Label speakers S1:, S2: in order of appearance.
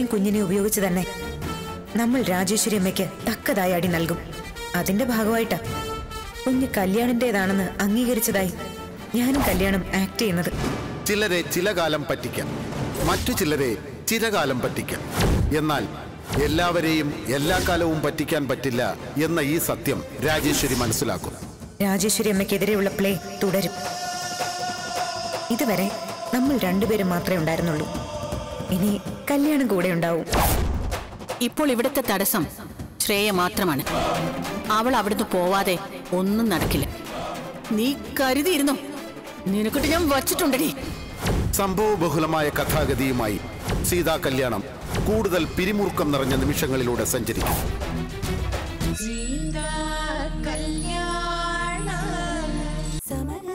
S1: അത്രയും കുഞ്ഞിനെ ഉപയോഗിച്ച് തന്നെ നമ്മൾ രാജേശ്വരി അമ്മയ്ക്ക് തക്കതായ അടി നൽകും അതിന്റെ ഭാഗമായിട്ടാ കുഞ്ഞ് കല്യാണിന്റേതാണെന്ന് അംഗീകരിച്ചതായി ഞാനും കല്യാണം ആക്ട് ചെയ്യുന്നത്
S2: ചിലരെ ചില കാലം പറ്റിക്കാം മറ്റു ചിലരെ ചിരകാലം പറ്റിക്കാം എന്നാൽ എല്ലാവരെയും എല്ലാ കാലവും പറ്റിക്കാൻ പറ്റില്ല എന്ന ഈ സത്യം രാജേശ്വരി മനസ്സിലാക്കും
S1: രാജേശ്വരി അമ്മയ്ക്കെതിരെയുള്ള പ്ലേ തുടരും ഇതുവരെ നമ്മൾ രണ്ടുപേരും മാത്രമേ ഉണ്ടായിരുന്നുള്ളൂ ഇനി കല്യാണം കൂടെ ഉണ്ടാവും
S3: ഇപ്പോൾ ഇവിടുത്തെ തടസ്സം ശ്രേയ മാത്രമാണ് അവൾ അവിടുന്ന് പോവാതെ ഒന്നും നടക്കില്ല നീ കരുതിയിരുന്നോ നിനക്കിട്ട് ഞാൻ വച്ചിട്ടുണ്ടടി
S2: സംഭവബഹുലമായ കഥാഗതിയുമായി സീതാ കല്യാണം കൂടുതൽ പിരിമുറുക്കം നിറഞ്ഞ നിമിഷങ്ങളിലൂടെ സഞ്ചരിക്കും
S4: സീതാ കല്യാണം സമര